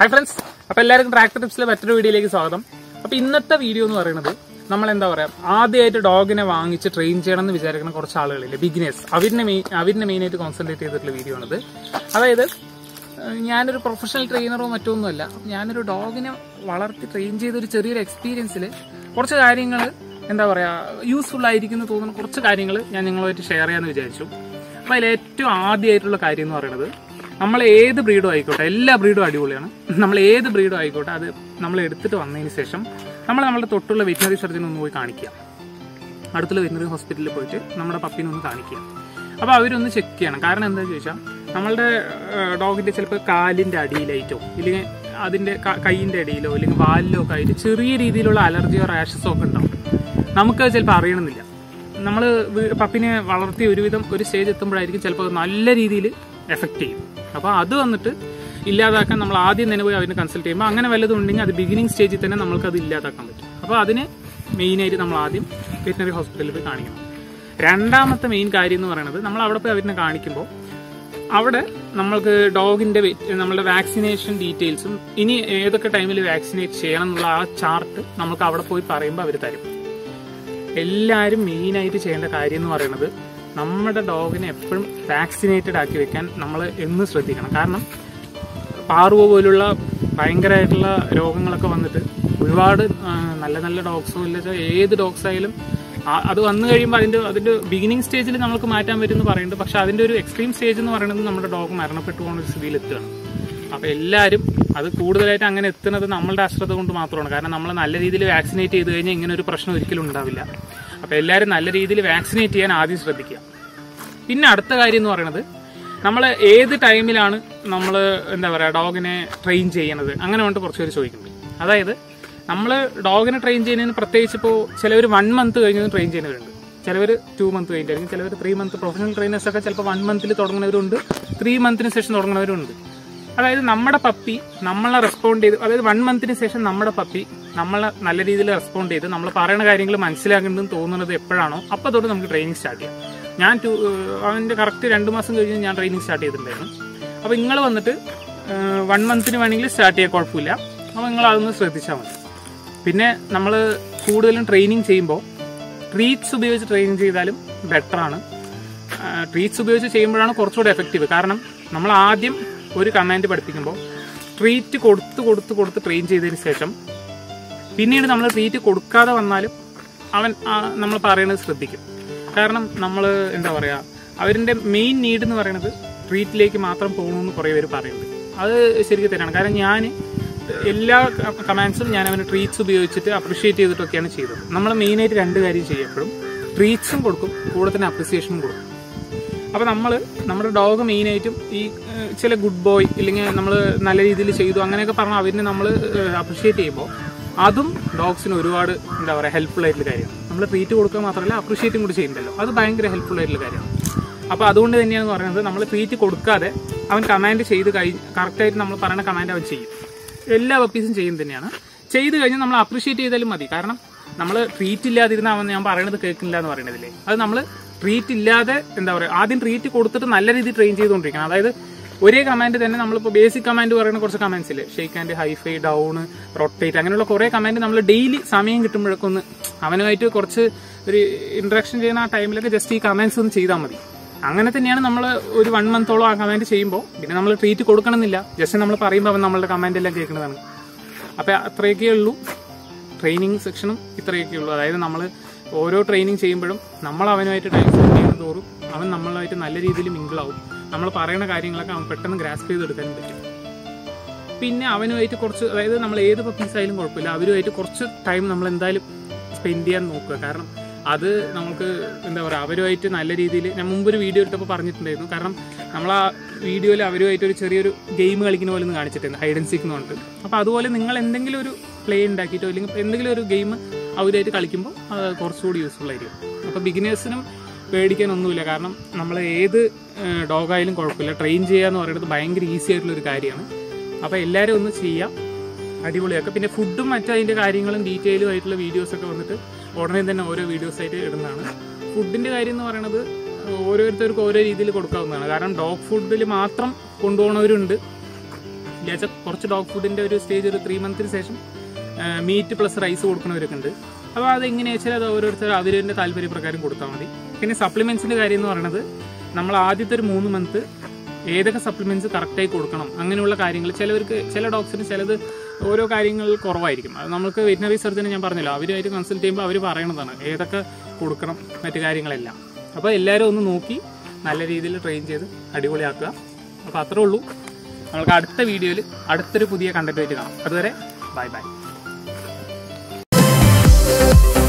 hi friends അപ്പൊ എല്ലാവർക്കും tractor ടിപ്സിലെ മറ്റൊരു വീഡിയോയിലേക്ക് സ്വാഗതം അപ്പൊ ഇന്നത്തെ വീഡിയോ എന്ന് പറയുന്നത് നമ്മൾ എന്താ പറയാ ആദ്യമായിട്ട് ഡോഗിനെ വാങ്ങിച്ച് ട്രെയിൻ ചെയ്യണം എന്ന് വിചാരിക്കുന്ന കുറച്ച് ആളുകളില്ലേ ബിഗിനേഴ്സ് അവരിനെ മെയിൻ അവരിനെ മെയിനായിട്ട് കോൺസെൻട്രേറ്റ് ചെയ്തിട്ടുള്ള വീഡിയോ ആണിത് അതായത് ഏഹ്, ഞാനൊരു പ്രൊഫഷണൽ ട്രെയിനറോ മറ്റോ ഒന്നുമല്ല ഞാനൊരു ഡോഗിനെ വളർത്തി ട്രെയിൻ ചെയ്ത ഒരു ചെറിയൊരു എക്സ്പീരിയൻസിൽ കുറച്ച് കാര്യങ്ങൾ എന്താ പറയാ യൂസ്ഫുൾ ആയിരിക്കും എന്ന് തോന്നുന്ന കുറച്ച് കാര്യങ്ങൾ ഞാൻ നിങ്ങളുമായിട്ട് ഷെയർ ചെയ്യാമെന്ന് വിചാരിച്ചു അപ്പൊ അതിൽ ഏറ്റവും ആദ്യമായിട്ടുള്ള കാര്യം എന്ന് പറയുന്നത് നമ്മൾ ഏത് ബ്രീഡും ആയിക്കോട്ടെ എല്ലാ ബ്രീഡും അടിപൊളിയാണ് നമ്മൾ ഏത് ബ്രീഡും ആയിക്കോട്ടെ അത് നമ്മൾ എടുത്തിട്ട് വന്നതിന് ശേഷം നമ്മൾ നമ്മുടെ തൊട്ടുള്ള വെറ്റിനറി സർജനെ ഒന്ന് പോയി കാണിക്കുക അടുത്തുള്ള വെറ്റിനറി ഹോസ്പിറ്റലിൽ പോയിട്ട് നമ്മുടെ പപ്പിനെ ഒന്ന് കാണിക്കുക അപ്പോൾ അവരൊന്ന് ചെക്ക് ചെയ്യണം കാരണം എന്താണെന്ന് ചോദിച്ചാൽ നമ്മളുടെ ഡോഗിന്റെ ചിലപ്പോൾ കാലിന്റെ അടിയിലായിട്ടോ ഇല്ലെങ്കിൽ അതിന്റെ ക- കൈയിന്റെ അടിയിലോ അല്ലെങ്കിൽ വാലിലോ ഒക്കെ ആയിട്ട് ചെറിയ രീതിയിലുള്ള അലർജിയോ റാഷസോ ഒക്കെ ഉണ്ടാവും നമുക്ക് ചിലപ്പോൾ അറിയണമെന്നില്ല നമ്മൾ പപ്പിനെ വളർത്തി ഒരുവിധം ഒരു സ്റ്റേജ് എത്തുമ്പോഴായിരിക്കും ചിലപ്പോൾ അത് നല്ല രീതിയിൽ എഫക്റ്റ് ചെയ്യും അപ്പോൾ അത് വന്നിട്ട് ഇല്ലാതാക്കാൻ നമ്മൾ ആദ്യം തന്നെ പോയി അവരെ കൺസൾട്ട് ചെയ്യുമ്പോൾ അങ്ങനെ വല്ലതും ഉണ്ടെങ്കിൽ അത് ബിഗിനിങ് സ്റ്റേജിൽ തന്നെ നമുക്ക് അത് ഇല്ലാതാക്കാൻ പറ്റും അപ്പോൾ അതിന് മെയിനായിട്ട് നമ്മൾ ആദ്യം വെറ്റിനറി ഹോസ്പിറ്റലിൽ പോയി കാണിക്കണം രണ്ടാമത്തെ മെയിൻ കാര്യം എന്ന് പറയുന്നത് നമ്മൾ അവിടെ പോയി അവരിനെ കാണിക്കുമ്പോൾ അവിടെ നമ്മൾക്ക് ഡോഗിന്റെ നമ്മളുടെ വാക്സിനേഷൻ ഡീറ്റെയിൽസും ഇനി ഏതൊക്കെ ടൈമിൽ വാക്സിനേറ്റ് ചെയ്യണം എന്നുള്ള ആ ചാർട്ട് നമുക്ക് അവിടെ പോയി പറയുമ്പോൾ അവർ തരും എല്ലാവരും മെയിനായിട്ട് ചെയ്യേണ്ട കാര്യം എന്ന് പറയുന്നത് നമ്മുടെ ഡോഗിനെ എപ്പോഴും വാക്സിനേറ്റഡ് ആക്കി വെക്കാൻ നമ്മൾ എന്ന് ശ്രദ്ധിക്കണം കാരണം പാറുവ പോലുള്ള ഭയങ്കരമായിട്ടുള്ള രോഗങ്ങളൊക്കെ വന്നിട്ട് ഒരുപാട് ആ, നല്ല നല്ല ഡോഗ്സും ഇല്ല വെച്ചാൽ ഏത് ഡോഗ്സ് ആയാലും ആ- അത് വന്നു കഴിയുമ്പോൾ അതിന്റെ അതിന്റെ ബിഗിനിങ് സ്റ്റേജിൽ നമുക്ക് മാറ്റാൻ പറ്റും എന്ന് പറയുന്നുണ്ട് പക്ഷെ അതിന്റെ ഒരു എക്സ്ട്രീം സ്റ്റേജ് എന്ന് പറയുന്നത് നമ്മുടെ ഡോഗ് മരണപ്പെട്ടു പോകുന്ന ഒരു സ്ഥിതിയിൽ എത്തുകയാണ് അപ്പൊ എല്ലാവരും അത് കൂടുതലായിട്ട് അങ്ങനെ എത്തുന്നത് നമ്മളുടെ അശ്രദ്ധ കൊണ്ട് മാത്രമാണ് കാരണം നമ്മൾ നല്ല രീതിയിൽ വാക്സിനേറ്റ് ചെയ്ത് കഴിഞ്ഞാൽ ഇങ്ങനെ ഒരു പ്രശ്നം ഒരിക്കലും ഉണ്ടാവില്ല അപ്പൊ എല്ലാവരും നല്ല രീതിയിൽ വാക്സിനേറ്റ് ചെയ്യാൻ ആദ്യം ശ്രദ്ധിക്കുക പിന്നെ അടുത്ത കാര്യം എന്ന് പറയുന്നത് നമ്മൾ ഏത് ടൈമിലാണ് നമ്മൾ എന്താ പറയുക ഡോഗിനെ ട്രെയിൻ ചെയ്യണത് അങ്ങനെ കൊണ്ട് കുറച്ച് പേര് ചോദിക്കുന്നുണ്ട് അതായത് നമ്മൾ ഡോഗിനെ ട്രെയിൻ ചെയ്യുന്നതിന് പ്രത്യേകിച്ച് ഇപ്പോൾ ചിലവർ വൺ മന്ത് കഴിഞ്ഞ് ട്രെയിൻ ചെയ്യുന്നവരുണ്ട് ചിലവർ ടു മന്ത് കഴിഞ്ഞിട്ടായിരിക്കും ചിലവർ ത്രീ മന്ത് പ്രൊഫഷണൽ ട്രെയിനേഴ്സ് ഒക്കെ ചിലപ്പോൾ വൺ മന്തിൽ തുടങ്ങുന്നവരുണ്ട് ത്രീ മന്തിന് ശേഷം തുടങ്ങുന്നവരുണ്ട് അതായത് നമ്മുടെ പപ്പി നമ്മളെ റെസ്പോണ്ട് ചെയ്ത് അതായത് വൺ മന്തിന് ശേഷം നമ്മുടെ പപ്പി നമ്മളെ നല്ല രീതിയിൽ റെസ്പോണ്ട് ചെയ്ത് നമ്മൾ പറയുന്ന കാര്യങ്ങൾ മനസ്സിലാക്കേണ്ടതെന്ന് തോന്നുന്നത് എപ്പോഴാണോ അപ്പോൾ തൊട്ട് നമുക്ക് ട്രെയിനിങ് സ്റ്റാർട്ട് ചെയ്യാം ഞാൻ ടു അവൻ്റെ കറക്റ്റ് രണ്ട് മാസം കഴിഞ്ഞ് ഞാൻ ട്രെയിനിങ് സ്റ്റാർട്ട് ചെയ്തിട്ടുണ്ടായിരുന്നു അപ്പോൾ നിങ്ങൾ വന്നിട്ട് വൺ മന്തിന് വേണമെങ്കിൽ സ്റ്റാർട്ട് ചെയ്യാൻ കുഴപ്പമില്ല അപ്പോൾ നിങ്ങൾ അതൊന്ന് ശ്രദ്ധിച്ചാൽ മതി പിന്നെ നമ്മൾ കൂടുതലും ട്രെയിനിങ് ചെയ്യുമ്പോൾ ട്രീറ്റ്സ് ഉപയോഗിച്ച് ട്രെയിനിങ് ചെയ്താലും ബെറ്ററാണ് ട്രീറ്റ്സ് ഉപയോഗിച്ച് ചെയ്യുമ്പോഴാണ് കുറച്ചുകൂടെ എഫക്റ്റീവ് കാരണം നമ്മൾ ആദ്യം ഒരു കമാൻഡ് പഠിപ്പിക്കുമ്പോൾ ട്രീറ്റ് കൊടുത്ത് കൊടുത്ത് കൊടുത്ത് ട്രെയിൻ ചെയ്തതിന് ശേഷം പിന്നീട് നമ്മൾ ട്രീറ്റ് കൊടുക്കാതെ വന്നാലും അവൻ നമ്മൾ പറയുന്നത് ശ്രദ്ധിക്കും കാരണം നമ്മൾ എന്താ പറയുക അവരിൻ്റെ മെയിൻ നീഡ് എന്ന് പറയുന്നത് ട്രീറ്റിലേക്ക് മാത്രം പോകണമെന്ന് കുറേ പേര് പറയുന്നുണ്ട് അത് ശരിക്കും തന്നെയാണ് കാരണം ഞാൻ എല്ലാ കമാൻഡ്സും ഞാൻ അവന് ട്രീറ്റ്സ് ഉപയോഗിച്ചിട്ട് അപ്രിഷിയേറ്റ് ചെയ്തിട്ടൊക്കെയാണ് ചെയ്തത് നമ്മൾ മെയിനായിട്ട് രണ്ട് കാര്യം ചെയ്യും എപ്പോഴും ട്രീറ്റ്സും കൊടുക്കും കൂടെ തന്നെ അപ്രിസിയേഷനും കൊടുക്കും അപ്പോൾ നമ്മൾ നമ്മുടെ ഡോഗ് മെയിനായിട്ടും ഈ ഏഹ്, ചില ഗുഡ് ബോയ് ഇല്ലെങ്കിൽ നമ്മൾ നല്ല രീതിയിൽ ചെയ്തു അങ്ങനെയൊക്കെ പറഞ്ഞാൽ അവരിനെ നമ്മൾ അപ്രിഷിയേറ്റ് ചെയ്യുമ്പോൾ അതും ഡോഗ്സിന് ഒരുപാട് എന്താ പറയുക ഹെൽപ്ഫുൾ ആയിട്ടുള്ള കാര്യമാണ് നമ്മൾ ട്രീറ്റ് കൊടുക്കുക മാത്രമല്ല അപ്രിഷിയേറ്റും കൂടി ചെയ്യുന്നുണ്ടല്ലോ അത് ഭയങ്കര ഹെൽപ്ഫുൾ ആയിട്ടുള്ള കാര്യമാണ് അപ്പോൾ അതുകൊണ്ട് തന്നെയാണ് പറയുന്നത് നമ്മൾ ട്രീറ്റ് കൊടുക്കാതെ അവൻ കമാൻഡ് ചെയ്ത് കഴിഞ്ഞ് കറക്റ്റായിട്ട് നമ്മൾ പറയുന്ന കമാൻഡ് അവൻ ചെയ്യും എല്ലാ പപ്പീസും ചെയ്യും തന്നെയാണ് ചെയ്ത് കഴിഞ്ഞാൽ നമ്മൾ അപ്രിഷിയേറ്റ് ചെയ്താലും മതി കാരണം നമ്മൾ ട്രീറ്റ് ഇല്ലാതിരുന്ന അവൻ ഞാൻ പറയണത് കേൾക്കില്ല എന്ന് പറയണതില്ലേ അത് നമ്മൾ ട്രീറ്റ് ഇല്ലാതെ എന്താ പറയുക ആദ്യം ട്രീറ്റ് കൊടുത്തിട്ട് നല്ല രീതിയിൽ ട്രെയിൻ ചെയ്തുകൊണ്ടിരിക്കണം അതായത് ഒരേ കമാൻഡ് തന്നെ നമ്മളിപ്പോൾ ബേസിക് കമാൻഡ് പറയുന്ന കുറച്ച് കമാൻഡ്സ് ഇല്ലേ shake and hifi down rotate അങ്ങനെയുള്ള കുറേ കമാൻഡ് നമ്മൾ ഡെയിലി സമയം കിട്ടുമ്പോഴൊക്കെ ഒന്ന് അവനുമായിട്ട് കുറച്ച് ഒരു ഇന്ററാക്ഷൻ ചെയ്യുന്ന ആ ടൈമിലൊക്കെ ജസ്റ്റ് ഈ കമാൻഡ്സ് ഒന്ന് ചെയ്താൽ മതി അങ്ങനെ തന്നെയാണ് നമ്മൾ ഒരു വൺ മന്തോളം ആ കമാൻഡ് ചെയ്യുമ്പോൾ പിന്നെ നമ്മൾ ട്രീറ്റ് കൊടുക്കണമെന്നില്ല ജസ്റ്റ് നമ്മൾ പറയുമ്പോൾ അവൻ നമ്മളുടെ കമാൻഡ് എല്ലാം കേൾക്കുന്നതാണ് അപ്പോൾ അത്രയൊക്കെ ഉള്ളൂ ട്രെയിനിങ് സെക്ഷനും ഇത്രയൊക്കെ ഉള്ളൂ അതായത് നമ്മൾ ഓരോ ട്രെയിനിങ് ചെയ്യുമ്പോഴും നമ്മൾ അവനുമായിട്ട് ടൈം സ്പെൻഡ് ചെയ്യുന്ന തോറും അവൻ നമ്മളുമായിട്ട് നല്ല രീതിയിൽ മിങ്കിളാവും നമ്മൾ പറയുന്ന കാര്യങ്ങളൊക്കെ അവൻ പെട്ടെന്ന് ഗ്രാസ്പ് ചെയ്തെടുക്കാനും പറ്റും പിന്നെ അവനുമായിട്ട് കുറച്ച് അതായത് നമ്മൾ ഏത് പപ്പീസ് ആയാലും കുഴപ്പമില്ല അവരുമായിട്ട് കുറച്ച് ടൈം നമ്മൾ എന്തായാലും സ്പെൻഡ് ചെയ്യാൻ നോക്കുക കാരണം അത് നമുക്ക് എന്താ പറയുക അവരുമായിട്ട് നല്ല രീതിയിൽ ഞാൻ മുമ്പൊരു വീഡിയോ എടുത്തപ്പോൾ പറഞ്ഞിട്ടുണ്ടായിരുന്നു കാരണം നമ്മൾ ആ വീഡിയോയിൽ അവരുമായിട്ട് ഒരു ചെറിയൊരു ഗെയിം കളിക്കുന്ന പോലെ ഒന്ന് കാണിച്ചിട്ടുണ്ട് ഹൈഡ് ആൻഡ് സീക്ക് എന്ന് പറഞ്ഞിട്ട് അപ്പോൾ അതുപോലെ നിങ്ങൾ എന്തെങ്കിലും ഒരു പ്ലേ ഉണ്ടാക്കിയിട്ടോ അല്ലെങ്കിൽ എന്തെങ്കിലും ഒരു ഗെയിം അവരുമായിട്ട് കളിക്കുമ്പോൾ അത് കുറച്ചുകൂടി യൂസ്ഫുൾ ആയിരിക്കും അപ്പോൾ ബിഗിനേഴ്സിനും പേടിക്കാനൊന്നുമില്ല കാരണം നമ്മൾ ഏത് ഡോഗായാലും കുഴപ്പമില്ല ട്രെയിൻ ചെയ്യുക എന്ന് പറയുന്നത് ഭയങ്കര ഈസി ആയിട്ടുള്ള ഒരു കാര്യമാണ് അപ്പോൾ എല്ലാവരും ഒന്ന് ചെയ്യാം അടിപൊളിയാക്കുക പിന്നെ ഫുഡും മറ്റു അതിൻ്റെ കാര്യങ്ങളും ഡീറ്റെയിലും ആയിട്ടുള്ള വീഡിയോസൊക്കെ വന്നിട്ട് ഉടനെ തന്നെ ഓരോ വീഡിയോസ് ആയിട്ട് ഇടുന്നതാണ് ഫുഡിൻ്റെ കാര്യം എന്ന് പറയുന്നത് ഓരോരുത്തർക്കും ഓരോ രീതിയിൽ കൊടുക്കാവുന്നതാണ് കാരണം ഡോഗ് ഫുഡിൽ മാത്രം കൊണ്ടുപോകുന്നവരുണ്ട് ഇല്ലാച്ച കുറച്ച് ഡോഗ് ഫുഡിന്റെ ഒരു സ്റ്റേജ് ഒരു ത്രീ മന്തിന് ശേഷം മീറ്റ് പ്ലസ് റൈസ് കൊടുക്കുന്നവരൊക്കെ ഉണ്ട് അപ്പോൾ അത് എങ്ങനെയാ വെച്ചാൽ അത് ഓരോരുത്തർ അവരുടെ താല്പര്യപ്രകാരം കൊടുത്താൽ മതി പിന്നെ സപ്ലിമെന്റ്സിന്റെ കാര്യം എന്ന് പറയുന്നത് നമ്മൾ ആദ്യത്തെ ഒരു മൂന്ന് മന്ത് ഏതൊക്കെ സപ്ലിമെന്റ്സ് കറക്റ്റായി കൊടുക്കണം അങ്ങനെയുള്ള കാര്യങ്ങൾ ചിലവർക്ക് ചില ഡോക്ടറിന് ചിലത് ഓരോ കാര്യങ്ങൾ കുറവായിരിക്കും അത് നമുക്ക് വെറ്റിനറി സർജനെ ഞാൻ പറഞ്ഞല്ലോ അവരുമായിട്ട് കൺസൾട്ട് ചെയ്യുമ്പോൾ അവർ പറയണതാണ് ഏതൊക്കെ കൊടുക്കണം മറ്റു കാര്യങ്ങളെല്ലാം അപ്പോൾ എല്ലാവരും ഒന്ന് നോക്കി നല്ല രീതിയിൽ ട്രെയിൻ ചെയ്ത് അടിപൊളിയാക്കുക അപ്പോൾ അത്രേ ഉള്ളൂ നമുക്ക് അടുത്ത വീഡിയോയിൽ അടുത്തൊരു പുതിയ കണ്ടന്റ് ആയിട്ട് കാണാം അതുവരെ ബൈ ബൈ